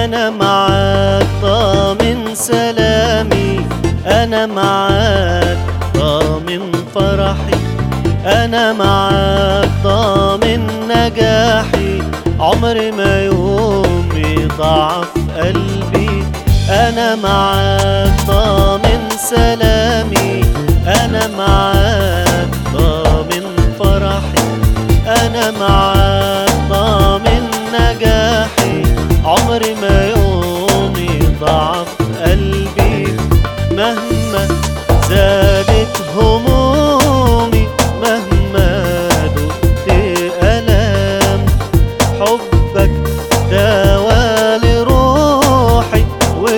أنا معاك ضامن سلامي أنا معاك ضامن فرحي أنا معاك ضامن نجاحي عمر ما يوم يضعف قلبي أنا معاك ضامن سلامي أنا معاك ضامن فرحي أنا معاك ضامن نجاحي عمري ما يوم يضعف قلبي مهما زادت همومي مهما دقت ألام حبك دوا لروحي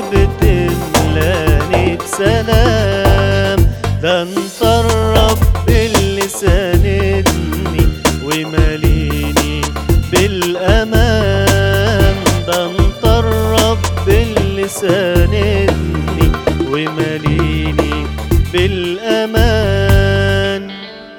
وبتملاني بسلام ده انت الرب اللي ساندني وماليني بالأمان ده انت الرب اللي ساندني وماليني بالأمان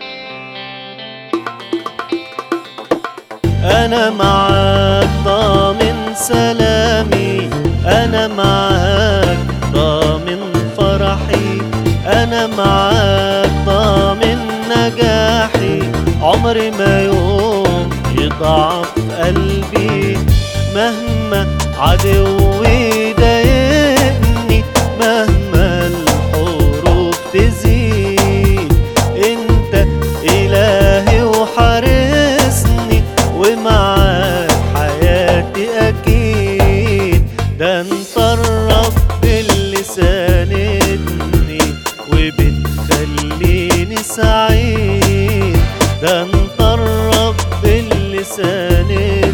أنا معاك ضامن سلامي أنا معاك ضامن فرحي أنا معاك ضامن نجاحي عمري ما يوم يضعف قلبي مهما عدوي ضايقني مهما الحروب تزيد انت إلهي وحارسني ومعاك حياتي أكيد ده انت الرب اللي ساندني وبتخليني سعيد ده انت الرب اللي ساندني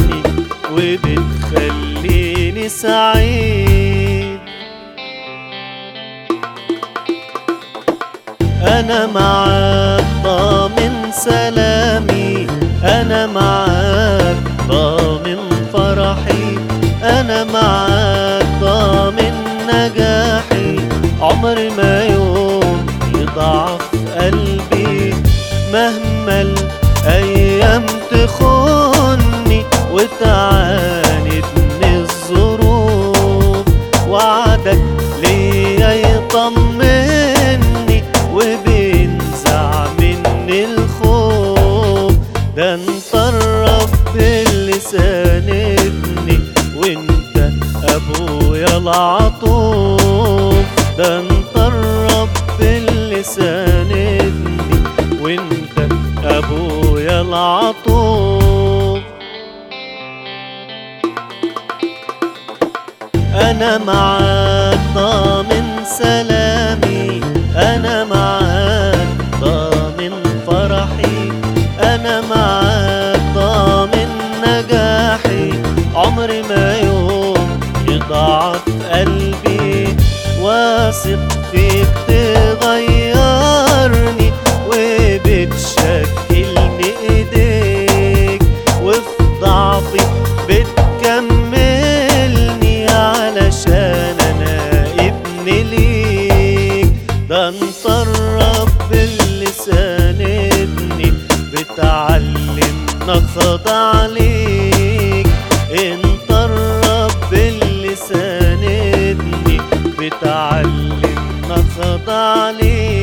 وبتخليني سعيد أنا معاك ضامن سلامي أنا معاك ضامن فرحي أنا معاك ضامن نجاحي عمري ما يوم يضعف قلبي مهما الأيام تخوني وتعاندني الظروف وعدك ليا يطمني وبينزع مني الخوف ده انت الرب اللي ساندني وانت ابويا العطوف ده انت الرب اللي ساندني وانت ابويا العطوف أنا معاك ضامن سلامي أنا معاك ضامن فرحي أنا معاك ضامن نجاحي عمري ما يوم يضعف قلبي واثق فيك تغيرني وبتشكلني ايديك وفي ضعفي بتكملني علشان انا ابن ليك ده انت الرب اللي ساندني بتعلمنا خضع ليك انت الرب اللي ساندني بتعلمنا خضع ليك